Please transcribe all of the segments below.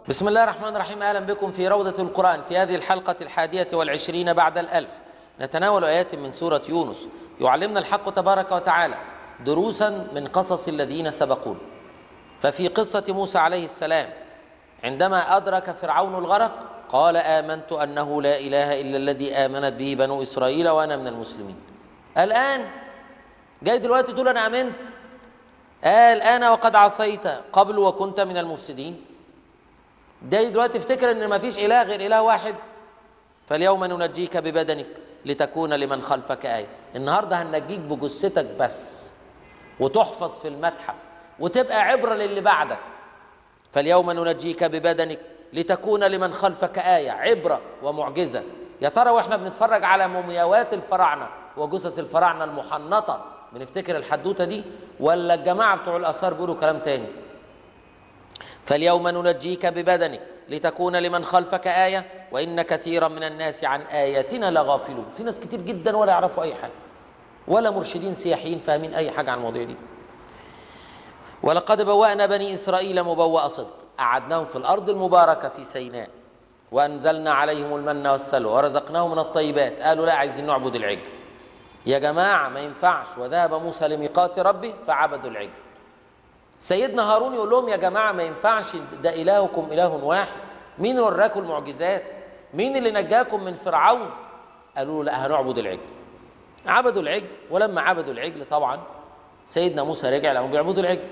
بسم الله الرحمن الرحيم أهلا بكم في روضة القرآن في هذه الحلقة الحادية والعشرين بعد الألف نتناول آيات من سورة يونس يعلمنا الحق تبارك وتعالى دروسا من قصص الذين سبقون ففي قصة موسى عليه السلام عندما أدرك فرعون الغرق قال آمنت أنه لا إله إلا الذي آمنت به بنو إسرائيل وأنا من المسلمين الآن جاي دلوقتي تقول أنا آمنت قال أنا وقد عصيت قبل وكنت من المفسدين جاي دلوقتي افتكر ان ما فيش اله غير اله واحد فاليوم ننجيك ببدنك لتكون لمن خلفك آية النهارده هننجيك بجثتك بس وتحفظ في المتحف وتبقى عبرة للي بعدك فاليوم ننجيك ببدنك لتكون لمن خلفك آية عبرة ومعجزة يا ترى واحنا بنتفرج على مومياوات الفراعنة وجثث الفراعنة المحنطة بنفتكر الحدوتة دي ولا الجماعة بتوع الآثار بيقولوا كلام تاني فاليوم ننجيك ببدنك لتكون لمن خلفك آية وإن كثيرا من الناس عن آياتنا لغافلون في ناس كتير جدا ولا يعرفوا أي حاجة ولا مرشدين سياحيين فاهمين أي حاجة عن المواضيع دي ولقد بوأنا بني إسرائيل مبوأ صدق أعدناهم في الأرض المباركة في سيناء وأنزلنا عليهم المن والسلوى ورزقناهم من الطيبات قالوا لا عايزين نعبد العجل يا جماعة ما ينفعش وذهب موسى لميقات ربه فعبدوا العجل سيدنا هارون يقول لهم يا جماعة ما ينفعش ده إلهكم إله واحد مين وراكم المعجزات مين اللي نجاكم من فرعون قالوا له لا هنعبد العجل عبدوا العجل ولما عبدوا العجل طبعا سيدنا موسى رجع لهم بيعبدوا العجل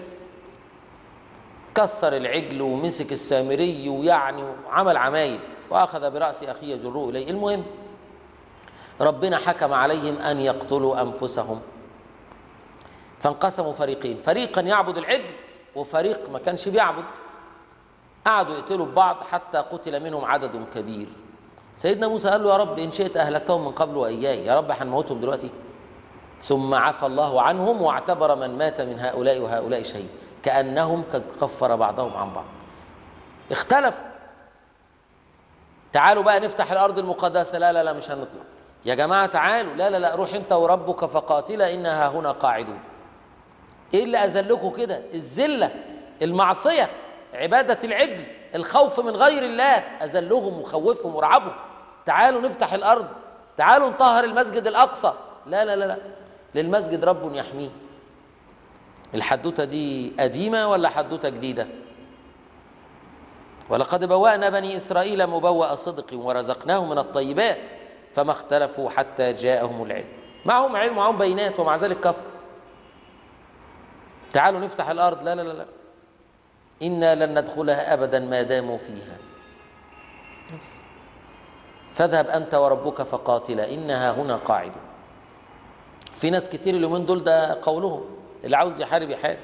كسر العجل ومسك السامري ويعني وعمل عمايل واخذ براس اخيه يجره اليه المهم ربنا حكم عليهم ان يقتلوا انفسهم فانقسموا فريقين فريقا يعبد العجل وفريق ما كانش بيعبد قعدوا يقتلوا ببعض حتى قتل منهم عدد كبير سيدنا موسى قال له يا رب ان شئت اهلكتهم من قبل واياي يا رب هنموتهم دلوقتي ثم عفى الله عنهم واعتبر من مات من هؤلاء وهؤلاء شهيد كانهم قد كفر بعضهم عن بعض اختلفوا تعالوا بقى نفتح الارض المقدسه لا لا لا مش هنطلع يا جماعه تعالوا لا لا لا روح انت وربك فقاتلا انها هنا قاعدون ايه اللي اذلكم كده الذله المعصيه عباده العجل الخوف من غير الله اذلهم وخوفهم ورعبهم تعالوا نفتح الارض تعالوا نطهر المسجد الاقصى لا لا لا لا للمسجد رب يحميه الحدوته دي قديمه ولا حدوته جديده ولقد بوأنا بني إسرائيل مبوأ صدق ورزقناهم من الطيبات فما اختلفوا حتى جاءهم العلم معهم علم ومعهم بينات ومع ذلك كفر تعالوا نفتح الارض لا لا لا لا انا لن ندخلها ابدا ما داموا فيها فاذهب انت وربك فقاتلا انها هنا قاعده في ناس كتير اليومين دول ده قولهم اللي عاوز يحارب يحارب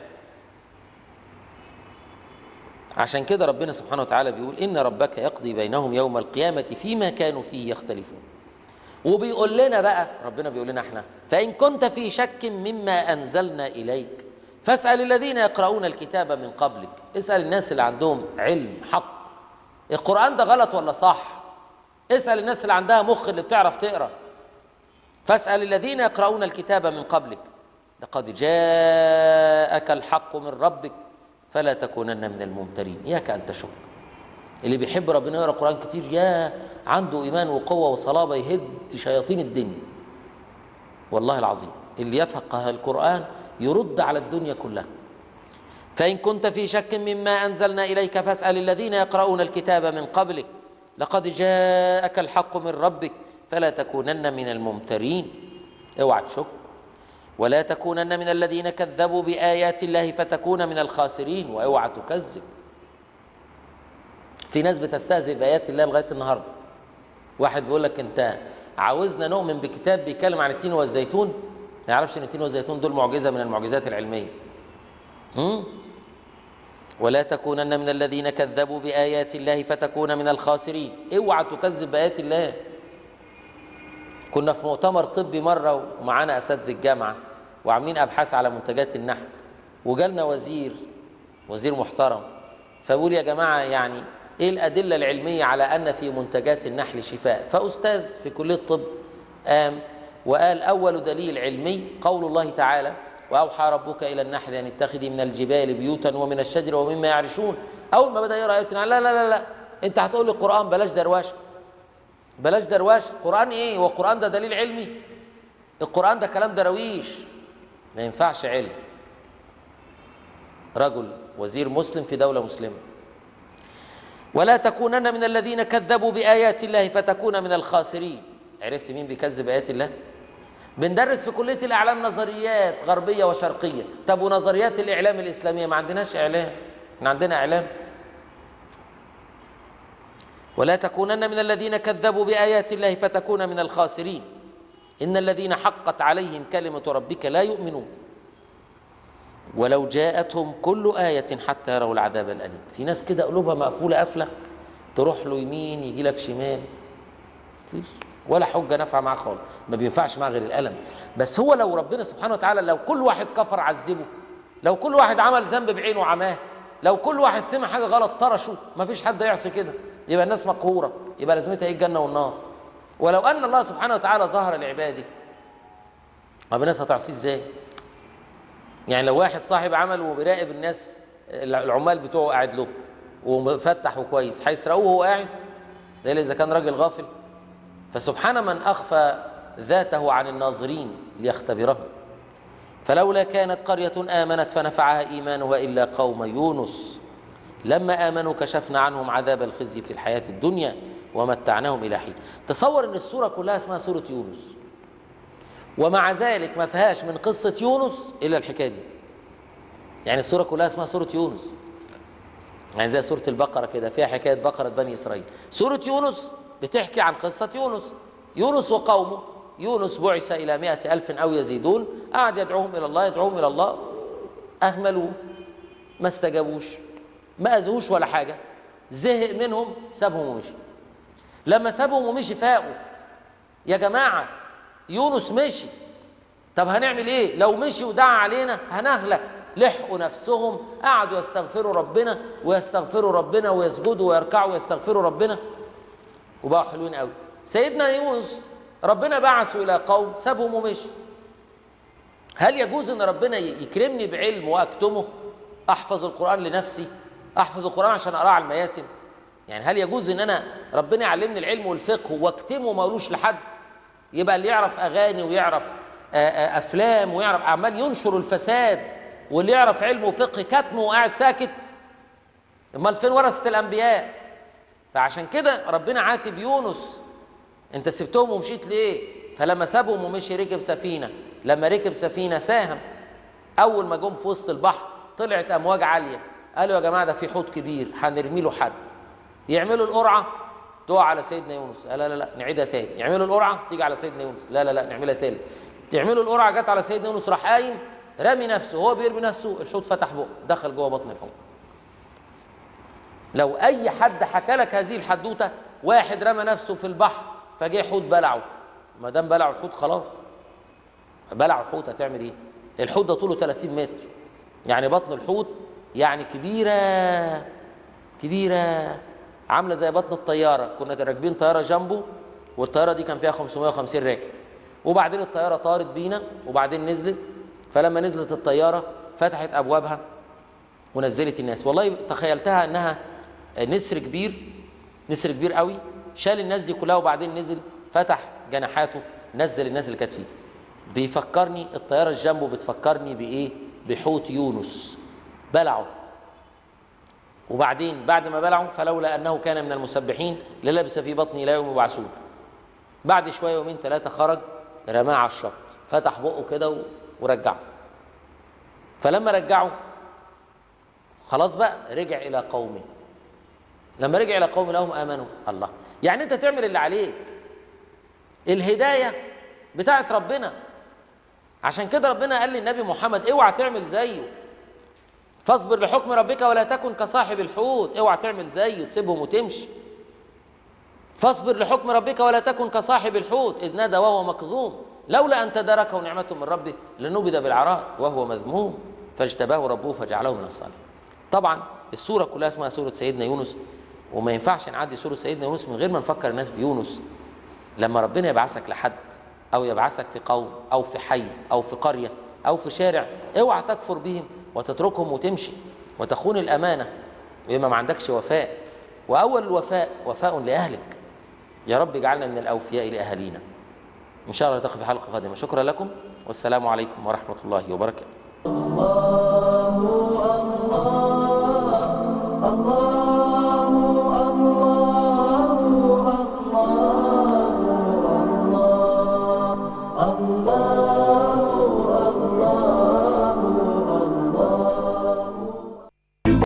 عشان كده ربنا سبحانه وتعالى بيقول ان ربك يقضي بينهم يوم القيامه فيما كانوا فيه يختلفون وبيقول لنا بقى ربنا بيقول لنا احنا فان كنت في شك مما انزلنا اليك فاسأل الذين يقرؤون الكتاب من قبلك اسأل الناس اللي عندهم علم حق القرآن ده غلط ولا صح اسأل الناس اللي عندها مخ اللي بتعرف تقرأ فاسأل الذين يقرؤون الكتاب من قبلك لقد جاءك الحق من ربك فلا تكونن من الممترين إياك أن تشك اللي بيحب ربنا يقرأ قرآن كتير يا عنده إيمان وقوة وصلابة يهد شياطين الدنيا والله العظيم اللي يفقه القرآن يرد على الدنيا كلها فإن كنت في شك مما أنزلنا إليك فاسأل الذين يقرؤون الكتاب من قبلك لقد جاءك الحق من ربك فلا تكونن من الممترين اوعى تشك ولا تكونن من الذين كذبوا بآيات الله فتكون من الخاسرين واوعى تكذب في ناس بتستهزئ بآيات الله لغاية النهاردة واحد بيقول لك انت عاوزنا نؤمن بكتاب بيتكلم عن التين والزيتون ما يعرفش ان التين والزيتون دول معجزه من المعجزات العلميه هم؟ ولا تكونن من الذين كذبوا بايات الله فتكون من الخاسرين اوعى تكذب بايات الله كنا في مؤتمر طبي مره ومعانا اساتذه الجامعه وعاملين ابحاث على منتجات النحل وجالنا وزير وزير محترم فبقول يا جماعه يعني ايه الادله العلميه على ان في منتجات النحل شفاء فاستاذ في كليه الطب قام وقال أول دليل علمي قول الله تعالى وأوحى ربك إلى النحل أن اتخذي من الجبال بيوتا ومن الشجر ومما يعرشون اول ما بدا يقرا ايات لا لا لا لا انت هتقول لي القران بلاش درواشه بلاش درواشه قران ايه هو القران ده دليل علمي القران ده كلام درويش ما ينفعش علم رجل وزير مسلم في دوله مسلمه ولا تكونن من الذين كذبوا بايات الله فتكون من الخاسرين عرفت مين بيكذب ايات الله بندرس في كليه الاعلام نظريات غربيه وشرقيه طب ونظريات الاعلام الاسلاميه ما عندناش اعلام احنا عندنا اعلام ولا تكونن من الذين كذبوا بايات الله فتكون من الخاسرين ان الذين حقت عليهم كلمه ربك لا يؤمنون ولو جاءتهم كل آية حتى يروا العذاب الأليم في ناس كده قلوبها مقفولة قفلة تروح له يمين يجي لك شمال مفيش ولا حجة نافعة معاه خالص ما بينفعش معاه غير الألم بس هو لو ربنا سبحانه وتعالى لو كل واحد كفر عذبه لو كل واحد عمل ذنب بعينه عماه لو كل واحد سمع حاجة غلط طرشه ما فيش حد يعصي كده يبقى الناس مقهورة يبقى لازمتها ايه الجنة والنار ولو أن الله سبحانه وتعالى ظهر لعباده طب الناس هتعصيه ازاي؟ يعني لو واحد صاحب عمل وبيراقب الناس العمال بتوعه قاعد له ومفتح وكويس هيسرقوه وهو قاعد ده إلا اذا كان راجل غافل فسبحان من اخفى ذاته عن الناظرين ليختبرهم فلولا كانت قرية آمنت فنفعها إيمانها إلا قوم يونس لما آمنوا كشفنا عنهم عذاب الخزي في الحياة الدنيا ومتعناهم إلى حين تصور أن السورة كلها اسمها سورة يونس ومع ذلك ما فيهاش من قصة يونس إلا الحكاية دي يعني السورة كلها اسمها سورة يونس يعني زي سورة البقرة كده فيها حكاية بقرة بني إسرائيل سورة يونس بتحكي عن قصة يونس يونس وقومه يونس بعث إلى مئة ألف أو يزيدون قعد يدعوهم إلى الله يدعوهم إلى الله أهملوه ما استجابوش ما أذوش ولا حاجة زهق منهم سابهم ومشي لما سابهم ومشي فاقوا يا جماعة يونس مشي طب هنعمل ايه لو مشي ودعا علينا هنهلك لحقوا نفسهم قعدوا يستغفروا ربنا ويستغفروا ربنا ويسجدوا ويركعوا ويستغفروا ربنا وبقوا حلوين قوي سيدنا يونس ربنا بعثه الى قوم سابهم ومشي هل يجوز ان ربنا يكرمني بعلم واكتمه احفظ القران لنفسي احفظ القران عشان اقراه على المياتم يعني هل يجوز ان انا ربنا يعلمني العلم والفقه واكتمه ما اقولوش لحد يبقى اللي يعرف اغاني ويعرف افلام ويعرف اعمال ينشر الفساد واللي يعرف علم وفقه كتمه وقاعد ساكت امال فين ورثه الانبياء فعشان كده ربنا عاتب يونس انت سبتهم ومشيت ليه فلما سابهم ومشي ركب سفينه لما ركب سفينه ساهم اول ما جم في وسط البحر طلعت امواج عاليه قالوا يا جماعه ده في حوت كبير هنرمي له حد يعملوا القرعه تقع على سيدنا يونس لا لا لا نعيدها تاني يعملوا القرعه تيجي على سيدنا يونس لا لا لا نعملها تالت تعملوا القرعه جت على سيدنا يونس راح قايم رامي نفسه هو بيرمي نفسه الحوت فتح بقه دخل جوه بطن الحوت لو اي حد حكى لك هذه الحدوته واحد رمى نفسه في البحر فجه حوت بلعه ما دام بلعه الحوت خلاص بلعه الحوت هتعمل ايه الحوت ده طوله 30 متر يعني بطن الحوت يعني كبيره كبيره عامله زي بطن الطياره كنا راكبين طياره جامبو والطياره دي كان فيها 550 راكب وبعدين الطياره طارت بينا وبعدين نزلت فلما نزلت الطياره فتحت ابوابها ونزلت الناس والله تخيلتها انها نسر كبير نسر كبير قوي شال الناس دي كلها وبعدين نزل فتح جناحاته نزل الناس اللي كانت فيه بيفكرني الطياره الجامبو بتفكرني بايه بحوت يونس بلعه وبعدين بعد ما بلعوا فلولا انه كان من المسبحين للبس في بطني الى يوم يبعثون بعد شويه يومين ثلاثه خرج رماه على الشط فتح بقه كده ورجعه فلما رجعه خلاص بقى رجع الى قومه لما رجع الى قومه لهم امنوا الله يعني انت تعمل اللي عليك الهدايه بتاعت ربنا عشان كده ربنا قال للنبي محمد اوعى تعمل زيه فاصبر لحكم ربك ولا تكن كصاحب الحوت اوعى تعمل زيه تسيبهم وتمشي فاصبر لحكم ربك ولا تكن كصاحب الحوت اذ نادى وهو مكظوم لولا ان تداركه نعمه من ربه لنبذ بالعراء وهو مذموم فاجتباه ربه فجعله من الصالحين طبعا السوره كلها اسمها سوره سيدنا يونس وما ينفعش نعدي سوره سيدنا يونس من غير ما نفكر الناس بيونس لما ربنا يبعثك لحد او يبعثك في قوم او في حي او في قريه او في شارع اوعى تكفر بهم وتتركهم وتمشي وتخون الامانه وإما ما عندكش وفاء وأول الوفاء وفاء لأهلك يا رب اجعلنا من الأوفياء لأهالينا إن شاء الله نلتقي في حلقة قادمة شكرا لكم والسلام عليكم ورحمة الله وبركاته